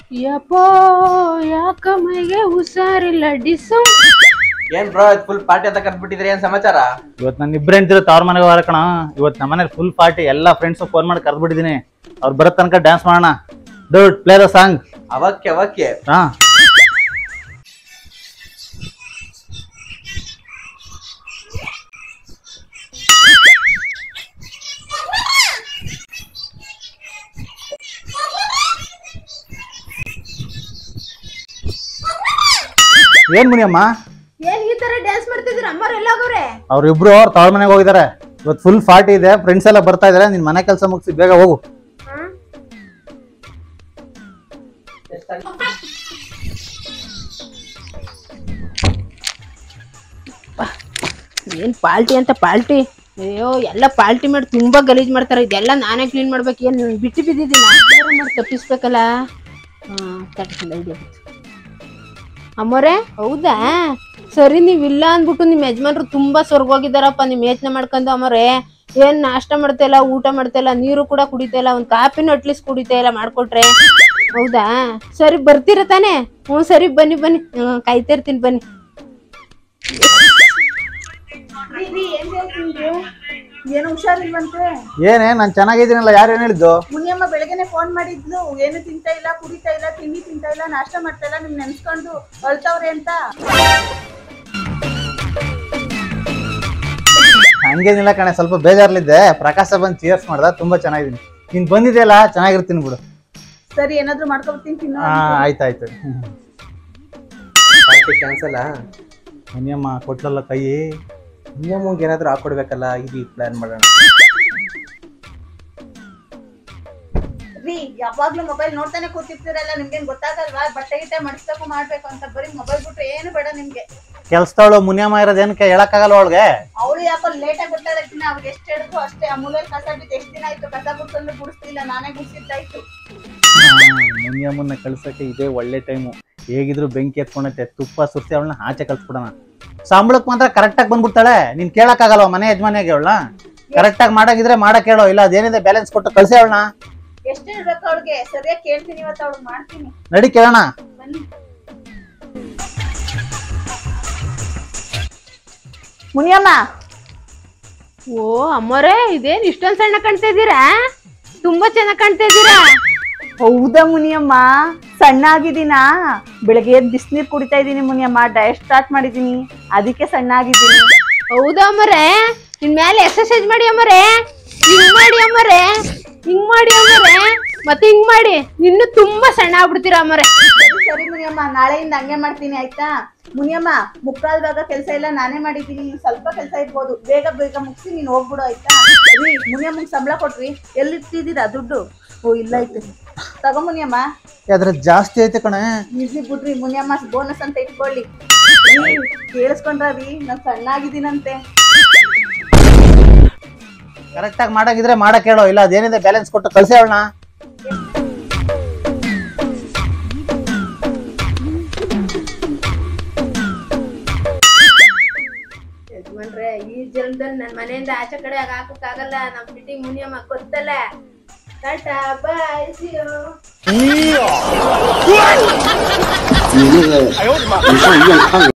ಯಪ್ಪೋ ಯಾಕ ಮೈಗೆ ಹುಷಾರಿಲ್ಲ ಡಿಸು ಏನ್ ಬ್ರೋ ಫುಲ್ ಪಾರ್ಟಿ ಅಂತ ಕರ್ದ್ಬಿಟ್ಟಿದ್ರಿ ಏನ್ ಸಮಾಚಾರ ಇವತ್ತು ನನ್ನ ಇಬ್ಬರು ಹೆಂಡ್ತಿರು ತವ್ರ ಮನೆಗೆ ಹೋಗಾರ ಕಣ ಇವತ್ತು ನಮ್ಮ ಮನೇಲಿ ಫುಲ್ ಪಾರ್ಟಿ ಎಲ್ಲ ಫ್ರೆಂಡ್ಸ್ ಫೋನ್ ಮಾಡಿ ಕರೆದ್ಬಿಟ್ಟಿದ್ದೀನಿ ಅವ್ರು ಬರೋ ತನಕ ಡ್ಯಾನ್ಸ್ ಮಾಡೋಣ ಡೂಡ್ ಪ್ಲೇ ದ ಸಾಂಗ್ ಅವಕ್ಕೆ ಅವಕ್ಕೆ ಹಾ ಏನ್ ಮುನಿಯಮ್ಮ ಏನ್ ಈ ತರ ಡ್ಯಾನ್ಸ್ ಮಾಡ್ತಿದ್ರ ಅಮ್ಮವ್ರ ಎಲ್ಲಾಗವ್ರೆ ಅವ್ರಿಬ್ರು ಅವ್ರ ತವ್ರ ಮನೆಗೆ ಹೋಗಿದ್ದಾರೆ ಇವತ್ತು ಫುಲ್ ಪಾರ್ಟಿ ಇದೆ ಫ್ರೆಂಡ್ಸ್ ಎಲ್ಲ ಬರ್ತಾ ಇದಾರೆ ನಿನ್ ಮನೆ ಕೆಲಸ ಮುಗಿಸಿ ಬೇಗ ಹೋಗು ಏನ್ ಪಾಲ್ಟಿ ಅಂತ ಪಾಲ್ಟಿ ಅಯ್ಯೋ ಎಲ್ಲ ಪಾಲ್ಟಿ ಮಾಡಿ ತುಂಬಾ ಗಲೀಜ್ ಮಾಡ್ತಾರೆ ಇದೆಲ್ಲ ನಾನೇ ಕ್ಲೀನ್ ಮಾಡ್ಬೇಕು ಏನ್ ಬಿಟ್ಟು ಬಿದ್ದಿದ್ದೀನಿ ನಾನು ಮಾಡಿ ತಪ್ಪಿಸ್ಬೇಕಲ್ಲ ಹ್ಮ್ ತಟ್ಕೊಂಡು idea ಬಂತು. ಅಮ್ಮೋರೆ ಹೌದಾ ಸರಿ ನೀವ್ ಇಲ್ಲ ಅಂದ್ಬಿಟ್ಟು ನಿಮ್ ಯಜಮಾನ್ರು ತುಂಬಾ ಸ್ವರ್ಗೋಗಿದಾರಪ್ಪ ನಿಮ್ ಯೋಚನೆ ಮಾಡ್ಕೊಂಡು ಅಮ್ಮೋರೆ ಏನ್ ನಾಷ್ಟ ಮಾಡ್ತಾ ಇಲ್ಲ ಊಟ ಮಾಡ್ತಾ ಇಲ್ಲ ನೀರು ಕೂಡ ಕುಡಿತಾ ಇಲ್ಲ ಒಂದ್ ಕಾಪಿನೂ ಅಟ್ಲೀಸ್ಟ್ ಕುಡಿತಾ ಇಲ್ಲ ಮಾಡ್ಕೊಟ್ರೆ ಹೌದಾ ಸರಿ ಬರ್ತೀರ ತಾನೇ ಹ್ಞೂ ಸರಿ ಬನ್ನಿ ಬನ್ನಿ ಹ್ಮ್ ಕಾಯ್ತಾ ಇರ್ತೀನಿ ಬನ್ನಿ ಏನು ಹುಷಾರಿಲ್ವಂತೆ ಏನೇ ನಾನು ಚೆನ್ನಾಗಿದ್ದೀನಲ್ಲ ಯಾರು ಏನ್ ಹೇಳಿದ್ದು ಮುನಿಯಮ್ಮ ಬೆಳಗ್ಗೆನೆ ಫೋನ್ ಮಾಡಿದ್ಲು ಏನು ತಿಂತಾ ಇಲ್ಲ ಕುಡಿತಾ ಇಲ್ಲ ತಿಂಡಿ ತಿಂತಾ ಇಲ್ಲ ನಾಷ್ಟ ಮಾಡ್ತಾ ಇಲ್ಲ ನಿಮ್ ನೆನ್ಸ್ಕೊಂಡು ಅಳ್ತವ್ರೆ ಅಂತ ಹಂಗೇನಿಲ್ಲ ಕಣೆ ಸ್ವಲ್ಪ ಬೇಜಾರ್ಲಿದ್ದೆ ಪ್ರಕಾಶ ಬಂದು ಚೇರ್ಸ್ ಮಾಡ್ದ ತುಂಬಾ ಚೆನ್ನಾಗಿದ್ದೀನಿ ನೀನ್ ಬಂದಿದೆಯಲ್ಲ ಚೆನ್ನಾಗಿರ್ತೀನಿ ಬಿಡು ಸರಿ ಏನಾದ್ರು ಮಾಡ್ಕೊಬರ್ತೀನಿ ತಿನ್ನು ಹಾ ಆಯ್ತಾಯ್ತು ಪಾರ್ಟಿ ಕ್ಯಾನ್ಸಲ್ ಮುನಿಯಮ್ಮ ಕೊಟ್ಲಲ್ಲ ಕೈ ನಿಯಮಗೆ ಏನಾದ್ರು ಹಾಕೊಡ್ಬೇಕಲ್ಲ ಇದು ಪ್ಲಾನ್ ಮಾಡೋಣ ರೀ ಯಾವಾಗ್ಲೂ ಮೊಬೈಲ್ ನೋಡ್ತಾನೆ ಕೂತಿರ್ತೀರಲ್ಲ ನಿಮ್ಗೇನ್ ಗೊತ್ತಾಗಲ್ವಾ ಬಟ್ಟೆ ಗಿಟ್ಟೆ ಮಡಿಸ್ಬೇಕು ಮಾಡ್ಬೇಕು ಅಂತ ಬರೀ ಮೊಬೈಲ್ ಬಿಟ್ರೆ ಏನು ಬೇಡ ನಿಮ್ಗೆ ಕೆಲ್ಸದವಳು ಮುನಿಯಮ್ಮ ಇರೋದು ಏನಕ್ಕೆ ಹೇಳಕ್ಕಾಗಲ್ಲ ಅವಳಿಗೆ ಅವಳು ಯಾಕೋ ಲೇಟ್ ಆಗಿ ಬರ್ತಾಳೆ ದಿನ ಅವ್ರಿಗೆ ಎಷ್ಟು ಹೇಳಿದ್ರು ಅಷ್ಟೇ ಆ ಮೂಲೆಯಲ್ಲಿ ಕಸ ಬಿದ್ದು ಎಷ್ಟು ದಿನ ಆಯ್ತು ಕಸ ಗುಡ್ಸಂದ್ರೆ ಗುಡಿಸ್ತಿಲ್ಲ ನಾನೇ ಗುಡ್ಸಿದ್ದಾಯ್ತು ಮುನಿಯಮ್ಮನ್ನ ಕಳ್ಸಕ್ಕೆ ಇದೇ ಒಳ್ಳೆ ಟೈಮು ಹೇಗಿದ್ರು ಬೆಂಕಿ ಎತ್ಕೊಂಡೈತೆ ತುಪ್ಪ ಸುರಿಸಿ ಅವಳನ್ನ ಆಚೆ ಕಳ್ಸ್ಬಿಡೋಣ ಸಂಬಳಕ್ಕೆ ಮಾತ್ರ ಕರೆಕ್ಟಾಗಿ ಬಂದ್ಬಿಡ್ತಾಳೆ ನೀನ್ ಕೇಳಕ್ಕಾಗಲ್ವ ಮನೆ ಯಜಮಾನಿಯಾಗಿ ಅವಳನ್ನ ಕರೆಕ್ಟಾಗಿ ಮಾಡಾಗಿದ್ರೆ ಮಾಡಕ್ ಹೇಳೋ ಇಲ್ಲ ಅದೇನಿದೆ ಬ್ಯಾಲೆನ್ಸ್ ಕೊಟ್ಟು ಕಳ್ಸಿ ಅವಳನ್ನ ಎಷ್ಟು ಹೇಳ್ಬೇಕು ಅವಳಿಗೆ ಸರಿಯಾಗಿ ಕೇಳ್ತೀನಿ ಇವತ್ತು ಅವಳಿಗೆ ಮಾಡ್ತೀನಿ ನಡಿ ಕೇಳೋಣ ಬನ್ನಿ ಮುನಿಯಮ್ಮ ಓ ಅಮ್ಮೋರೆ ಇದೇನ್ ಇಷ್ಟೊಂದ್ ಸಣ್ಣ ಕಾಣ್ತಾ ಇದ್ದೀರಾ ತುಂಬಾ ಚೆನ್ನಾಗ್ ಕಾಣ್ತಾ ಇದ್ದೀರಾ ಹೌದಾ ಮುನಿಯಮ್ಮ ಸಣ್ಣ ಆಗಿದ್ದೀನಾ ಬೆಳಗ್ಗೆ ಎದ್ದು ಬಿಸಿನೀರು ಕುಡಿತಾ ಇದ್ದೀನಿ ಮುನಿಯಮ್ಮ ಡಯಟ್ ಸ್ಟಾರ್ಟ್ ಮಾಡಿದ್ದೀನಿ ಅದಕ್ಕೆ ಸಣ್ಣ ಆಗಿದ್ದೀನಿ ಹೌದಾ ಅಮ್ಮರೇ ನಿನ್ ಮೇಲೆ ಎಕ್ಸರ್ಸೈಸ್ ಮಾಡಿ ಅಮ್ಮರೇ ಹಿಂಗ್ ಮಾಡಿ ಅಮ್ಮರೇ ಹಿಂಗ್ ಮಾಡಿ ಅಮ್ಮರೇ ಮತ್ತೆ ಹಿಂಗ್ ಮಾಡಿ ಇನ್ನು ತುಂಬಾ ಸಣ್ಣ ಆಗ್ಬಿಡ್ತೀರಾ ಅಮ್ಮರೇ ಸರಿ ಸರಿ ಮುನಿಯಮ್ಮ ನಾಳೆಯಿಂದ ಹಂಗೆ ಮಾಡ್ತೀನಿ ಆಯ್ತಾ ಮುನಿಯಮ್ಮ ಮುಕ್ಕಾಲ್ ಭಾಗ ಕೆಲಸ ಎಲ್ಲ ನಾನೇ ಮಾಡಿದ್ದೀನಿ ಇನ್ನು ಸ್ವಲ್ಪ ಕೆಲಸ ಇರ್ಬೋದು ಬೇಗ ಬೇಗ ಮುಗಿಸಿ ನೀನು ಹೋಗ್ಬಿಡು ಆಯ್ತಾ ರೀ ಮುನಿಯಮ್ಮಂಗೆ ಸಂಬಳ ಕೊಟ್ರಿ ಎಲ್ಲಿಟ್ಟಿದ್ದೀರಾ ದುಡ್ಡು ಓ ಇಲ್ಲ ಐತೆ ತಗೋ ಮುನಿಯಮ್ಮ ಅದ್ರ ಜಾಸ್ತಿ ಐತೆ ಕಣೆ ಈಸಿ ಬಿಡ್ರಿ ಮುನಿಯಮ್ಮ ಬೋನಸ್ ಅಂತ ಇಟ್ಕೊಳ್ಳಿ ರೀ, ಕೇಳಿಸ್ಕೊಂಡ್ರ ರೀ ನಾನು ಸಣ್ಣ ಆಗಿದ್ದೀನಂತೆ ಕರೆಕ್ಟಾಗಿ ಮಾಡಾಗಿದ್ರೆ ಮಾಡಕ್ ಹೇಳೋ ಇಲ್ಲ ಅದೇನಿದೆ ಬ್ಯಾಲೆನ್ಸ್ ಕೊಟ್ಟು ಕಳ್ಸಿ ಅವಳನ್ನ ಯಜಮಾನ್ರೆ ಈ ಜನ್ಮದಲ್ಲಿ ನನ್ ಮನೆಯಿಂದ ಆಚೆ ಕಡೆ ಹಾಕಕ್ಕಾಗಲ್ಲ ನಮ್ ಫಿಟ್ಟಿಂಗ್ ಮುನಿಯಮ್ಮ ಗೊತ್ತಲ್ಲ ಟಾಟಾ ಬಾಯ್ ಸಿ ಯು 你那个，你上医院看看。